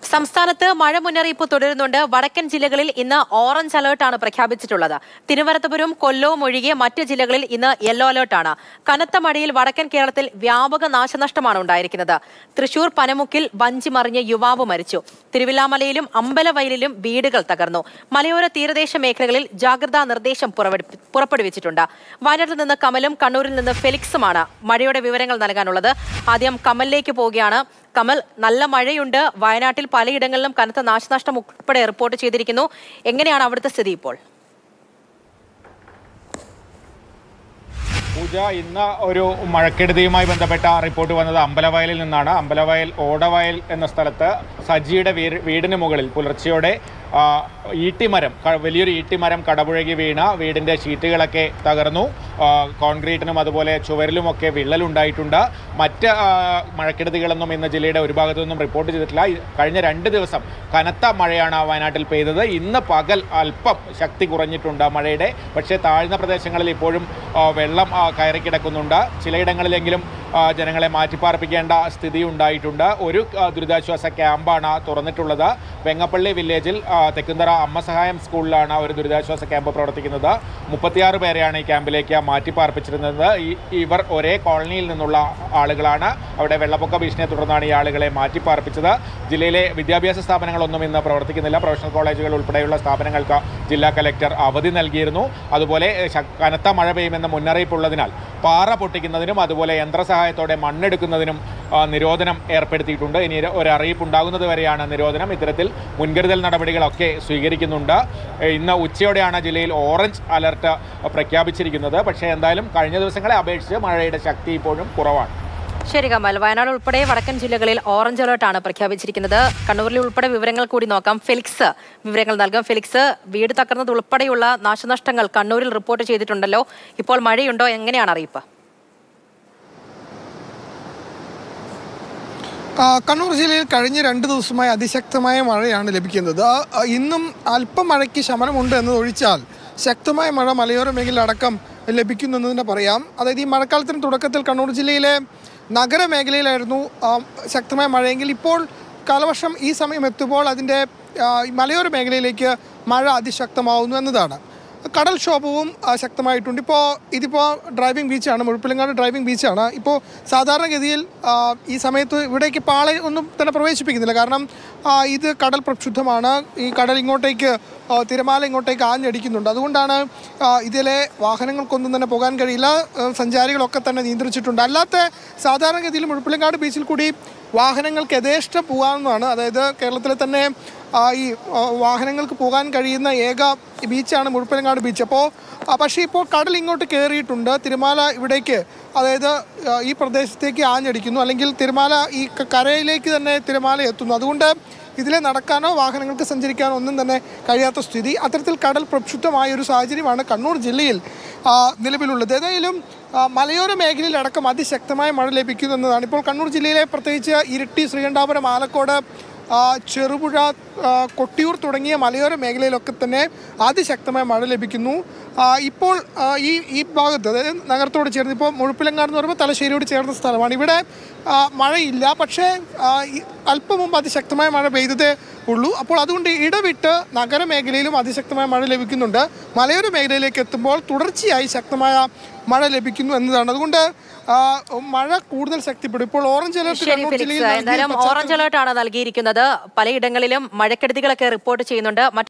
സംസ്ഥാനത്ത് മഴ മുന്നറിയിപ്പ് തുടരുന്നുണ്ട് വടക്കൻ ജില്ലകളിൽ ഇന്ന് ഓറഞ്ച് അലേർട്ടാണ് പ്രഖ്യാപിച്ചിട്ടുള്ളത് തിരുവനന്തപുരം കൊല്ലവും ഒഴികെ മറ്റ് ജില്ലകളിൽ ഇന്ന് യെല്ലോ അലേർട്ടാണ് കനത്ത മഴയിൽ വടക്കൻ കേരളത്തിൽ വ്യാപക നാശനഷ്ടമാണ് ഉണ്ടായിരിക്കുന്നത് തൃശൂർ പനമുക്കിൽ വഞ്ചി മറിഞ്ഞ് യുവാവ് മരിച്ചു തിരുവില്ലാമലയിലും അമ്പലവയലിലും വീടുകൾ തകർന്നു മലയോര തീരദേശ മേഖലകളിൽ ജാഗ്രതാ നിർദ്ദേശം പുറപ്പെടുവി- പുറപ്പെടുവിച്ചിട്ടുണ്ട് വയനാട്ടിൽ നിന്ന് കമലും കണ്ണൂരിൽ നിന്ന് ഫെലിക്സുമാണ് മഴയുടെ വിവരങ്ങൾ നൽകാനുള്ളത് ആദ്യം കമലിലേക്ക് പോവുകയാണ് കമൽ നല്ല മഴയുണ്ട് വയനാട്ടിൽ പലയിടങ്ങളിലും കനത്ത നാശനഷ്ടം ഉൾപ്പെടെ റിപ്പോർട്ട് ചെയ്തിരിക്കുന്നു എങ്ങനെയാണ് അവിടുത്തെ സ്ഥിതി ഇപ്പോൾ പൂജ ഇന്ന് ഒരു മഴക്കെടുതിയുമായി ബന്ധപ്പെട്ട റിപ്പോർട്ട് വന്നത് അമ്പലവയലിൽ നിന്നാണ് അമ്പലവയൽ ഓടവയൽ എന്ന സ്ഥലത്ത് സജിയുടെ വീ- വീടിന് മുകളിൽ പുലർച്ചെയോടെ ആ, ഈട്ടിമരം ക- വലിയൊരു ഈട്ടിമരം കടപുഴകി വീണ വീടിൻ്റെ ഷീറ്റുകളൊക്കെ തകർന്നു ആ, കോൺക്രീറ്റിനും അതുപോലെ ചുവരിലുമൊക്കെ വിള്ളലുണ്ടായിട്ടുണ്ട് മറ്റ് ആ, മഴക്കെടുതികളൊന്നും ഇന്ന് ജില്ലയുടെ ഒരു ഭാഗത്തു നിന്നും റിപ്പോർട്ട് ചെയ്തിട്ടില്ല ഈ കഴിഞ്ഞ രണ്ട് ദിവസം കനത്ത മഴയാണ് വയനാട്ടിൽ പെയ്തത് ഇന്ന് പകൽ അല്പം ശക്തി കുറഞ്ഞിട്ടുണ്ട് മഴയുടെ പക്ഷേ താഴ്ന്ന പ്രദേശങ്ങളിൽ ഇപ്പോഴും ആ, വെള്ളം ആ, കയറി കിടക്കുന്നുണ്ട് ചിലയിടങ്ങളിലെങ്കിലും ആ, ജനങ്ങളെ മാറ്റിപ്പാർപ്പിക്കേണ്ട സ്ഥിതി ഉണ്ടായിട്ടുണ്ട് ഒരു ആ, ദുരിതാശ്വാസ ക്യാമ്പാണ് തുറന്നിട്ടുള്ളത് വെങ്ങപ്പള്ളി വില്ലേജിൽ ആ, തെക്കുന്തറ അമ്മ സഹായം സ്കൂളിലാണ് ഒരു ദുരിതാശ്വാസ ക്യാമ്പ് പ്രവർത്തിക്കുന്നത് മുപ്പത്തിയാറ് പേരെയാണ് ഈ ക്യാമ്പിലേക്ക് മാറ്റിപ്പാർപ്പിച്ചിരുന്നത് ഈ ഇവർ ഒരേ കോളനിയിൽ നിന്നുള്ള ആളുകളാണ് അവിടെ വെള്ളപ്പൊക്ക ഭീഷണിയെ തുടർന്നാണ് ഈ ആളുകളെ മാറ്റിപ്പാർപ്പിച്ചത് ജില്ലയിലെ വിദ്യാഭ്യാസ സ്ഥാപനങ്ങളൊന്നും ഇന്ന് പ്രവർത്തിക്കുന്നില്ല പ്രൊഫഷണൽ കോളേജുകൾ ഉൾപ്പെടെയുള്ള സ്ഥാപനങ്ങൾക്ക് ജില്ലാ കലക്ടർ അവധി നൽകിയിരുന്നു അതുപോലെ ഏ, ശക്- കനത്ത മഴ പെയ്യുമെന്ന മുന്നറിയിപ്പുള്ളതിനാൽ പാറ പൊട്ടിക്കുന്നതിനും അതുപോലെ യന്ത്രസഹായത്തോടെ മണ്ണെടുക്കുന്നതിനും ആ, നിരോധനം ഏർപ്പെടുത്തിയിട്ടുണ്ട് ഇനി ഒരു- ഒരു അറിയിപ്പ് ഉണ്ടാകുന്നത് വരെയാണ് നിരോധനം ഇത്തരത്തിൽ മുൻകരുതൽ നടപടികളൊക്കെ സ്വീകരിക്കുന്നുണ്ട് ഏ, ഇന്ന് ഉച്ചയോടെയാണ് ജില്ലയിൽ ഓറഞ്ച് അലർട്ട് പ്രഖ്യാപിച്ചിരിക്കുന്നത് പക്ഷേ എന്തായാലും കഴിഞ്ഞ ദിവസങ്ങളെ അപേക്ഷിച്ച് മഴയുടെ ശക്തി ഇപ്പോഴും കുറവാണ് ശരി കമൽ വയനാട് ഉൾപ്പെടെ വടക്കൻ ജില്ലകളിൽ ഓറഞ്ച് അലേർട്ടാണ് പ്രഖ്യാപിച്ചിരിക്കുന്നത് കണ്ണൂരിൽ ഉൾപ്പെടെ വിവരങ്ങൾ കൂടി നോക്കാം ഫെലിക്സ് വിവരങ്ങൾ നൽകാം ഫെലിക്സ് വീട് തകർന്നത് ഉൾപ്പെടെയുള്ള നാശനഷ്ടങ്ങൾ കണ്ണൂരിൽ റിപ്പോർട്ട് ചെയ്തിട്ടുണ്ടല്ലോ ഇപ്പോൾ മഴയുണ്ടോ എങ്ങനെയാണ് അറിയിപ്പ് ആ, കണ്ണൂർ ജില്ലയിൽ കഴിഞ്ഞ രണ്ട് ദിവസമായി അതിശക്തമായ മഴയാണ് ലഭിക്കുന്നത് ആ, ഇന്നും അല്പം മഴയ്ക്ക് ശമനമുണ്ട് എന്നതൊഴിച്ചാൽ ശക്തമായ മഴ മലയോര മേഖല അടക്കം ലഭിക്കുന്നു എന്ന് തന്നെ പറയാം അതായത് ഈ മഴക്കാലത്തിന് തുടക്കത്തിൽ കണ്ണൂർ ജില്ലയിലെ നഗരമേഖലയിലായിരുന്നു ആ, ശക്തമായ മഴയെങ്കിൽ ഇപ്പോൾ കാലവർഷം ഈ സമയം എത്തുമ്പോൾ അതിൻ്റെ ആ, ഈ മലയോര മേഖലയിലേക്ക് മഴ അതിശക്തമാവുന്നു എന്നതാണ് കടൽക്ഷോഭവും ആ, ശക്തമായിട്ടുണ്ട് ഇപ്പോൾ ഇതിപ്പോൾ ഡ്രൈവിംഗ് ബീച്ചാണ് മുഴുപ്പിലങ്ങാട് ഡ്രൈവിംഗ് ബീച്ചാണ് ഇപ്പോൾ സാധാരണഗതിയിൽ ആ, ഈ സമയത്ത് ഇവിടേക്ക് പാളെ ഒന്നും തന്നെ പ്രവേശിപ്പിക്കുന്നില്ല കാരണം ആ, ഇത് കടൽ പ്രക്ഷുബ്ധമാണ് ഈ കടൽ ഇങ്ങോട്ടേക്ക് ആ, തിരമാല ഇങ്ങോട്ടേക്ക് ആഞ്ഞടിക്കുന്നുണ്ട് അതുകൊണ്ടാണ് ആ, ഇതിലെ വാഹനങ്ങൾക്കൊന്നും തന്നെ പോകാൻ കഴിയില്ല ആ, സഞ്ചാരികളൊക്കെ തന്നെ നിയന്ത്രിച്ചിട്ടുണ്ട് അല്ലാത്ത സാധാരണഗതിയിൽ മുഴുപ്പിലങ്ങാട് ബീച്ചിൽ കൂടി വാഹനങ്ങൾക്ക് യഥേഷ്ടം പോകാവുന്നതാണ് അതായത് കേരളത്തിലെ തന്നെ ആ, ഈ ആ, വാഹനങ്ങൾക്ക് പോകാൻ കഴിയുന്ന ഏക ബീച്ചാണ് മുഴുപ്പിലങ്ങാട് ബീച്ച് അപ്പോൾ പക്ഷേ ഇപ്പോൾ കടൽ ഇങ്ങോട്ട് കയറിയിട്ടുണ്ട് തിരുമാല ഇവിടേക്ക് അതായത് ആ, ഈ പ്രദേശത്തേക്ക് ആഞ്ഞടിക്കുന്നു അല്ലെങ്കിൽ തിരുമാല ഈ ക- കരയിലേക്ക് തന്നെ തിരമാല എത്തുന്നു അതുകൊണ്ട് ഇതിലെ നടക്കാനോ വാഹനങ്ങൾക്ക് സഞ്ചരിക്കാനോ ഒന്നും തന്നെ കഴിയാത്ത സ്ഥിതി അത്തരത്തിൽ കടൽ പ്രക്ഷുബ്ധമായ ഒരു സാഹചര്യമാണ് കണ്ണൂർ ജില്ലയിൽ ആ, നിലവിലുള്ളത് ഏതായാലും ആ, മലയോര മേഖലയിൽ അടക്കം അതിശക്തമായ മഴ ലഭിക്കുന്നു എന്നതാണ് ഇപ്പോൾ കണ്ണൂർ ജില്ലയിലെ പ്രത്യേകിച്ച് ഇരിട്ടി ശ്രീകണ്ഠാപുരം ആലക്കോട് ആ, ചെറുപുഴ ആ, കൊട്ടിയൂർ തുടങ്ങിയ മലയോര മേഖലയിലൊക്കെ തന്നെ അതിശക്തമായ മഴ ലഭിക്കുന്നു ആ, ഇപ്പോൾ ആ, ഈ ഈ ഭാഗത്ത് അതായത് നഗരത്തോട് ചേർന്ന് ഇപ്പോൾ മുഴുപ്പിലങ്ങാട് എന്ന് പറയുമ്പോൾ തലശ്ശേരിയോട് ചേർന്ന സ്ഥലമാണ് ഇവിടെ ആ, മഴയില്ല പക്ഷേ ആ, ഈ അല്പം മുമ്പ് അതിശക്തമായ മഴ പെയ്തതേ ഉള്ളൂ അപ്പോൾ അതുകൊണ്ട് ഇടവിട്ട് നഗരമേഖലയിലും അതിശക്തമായ മഴ ലഭിക്കുന്നുണ്ട് മലയോര മേഖലയിലേക്ക് എത്തുമ്പോൾ തുടർച്ചയായി ശക്തമായ മഴ ലഭിക്കുന്നു എന്നതാണ് അതുകൊണ്ട് ആ, മഴ കൂടുതൽ ശക്തിപ്പെടും ഇപ്പോൾ ഓറഞ്ച് അലർട്ട് ശരി കണ്ണൂർ ഫെലിക്സ് ജില്ലയിൽ നൽകിയ എന്തായാലും പശ്ചാത്തലത്തിൽ ഓറഞ്ച് അലേർട്ടാണ് നൽകിയിരിക്കുന്നത് പലയിടങ്ങളിലും മഴക്കെടുതികളൊക്കെ റിപ്പോർട്ട് ചെയ്യുന്നുണ്ട് മറ്റ്